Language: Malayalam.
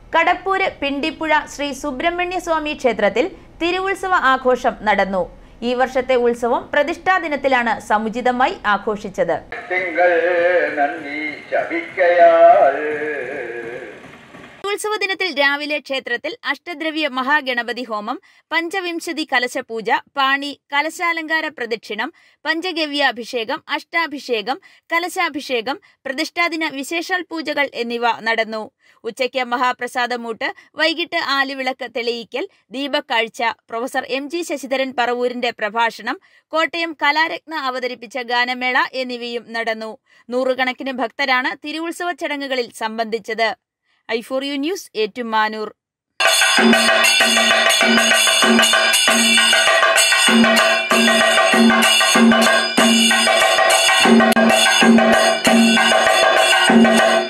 കടപ്പൂര് പിണ്ടിപ്പുഴ ശ്രീ സുബ്രഹ്മണ്യ സ്വാമി ക്ഷേത്രത്തിൽ തിരുവുത്സവ ആഘോഷം നടന്നു ഈ വർഷത്തെ ഉത്സവം പ്രതിഷ്ഠാ ദിനത്തിലാണ് സമുചിതമായി ആഘോഷിച്ചത് തിങ്കൾ നന്ദി ചവിക്കയാൽ ഉത്സവ ദിനത്തിൽ രാവിലെ ക്ഷേത്രത്തിൽ അഷ്ടദ്രവ്യ മഹാഗണപതി ഹോമം പഞ്ചവിംശതി കലശപൂജ പാണി കലശാലങ്കാര പ്രദക്ഷിണം പഞ്ചഗവ്യാഭിഷേകം അഷ്ടാഭിഷേകം കലശാഭിഷേകം പ്രതിഷ്ഠാദിന വിശേഷാൽ പൂജകൾ എന്നിവ നടന്നു ഉച്ചയ്ക്ക് മഹാപ്രസാദമൂട്ട് വൈകിട്ട് ആലുവിളക്ക് തെളിയിക്കൽ ദീപക്കാഴ്ച പ്രൊഫസർ എം ജി ശശിധരൻ പറവൂരിന്റെ പ്രഭാഷണം കോട്ടയം കലാരത്ന അവതരിപ്പിച്ച ഗാനമേള എന്നിവയും നടന്നു നൂറുകണക്കിന് ഭക്തരാണ് തിരുവുത്സവ ചടങ്ങുകളിൽ സംബന്ധിച്ചത് I for you news Ettumanoor ും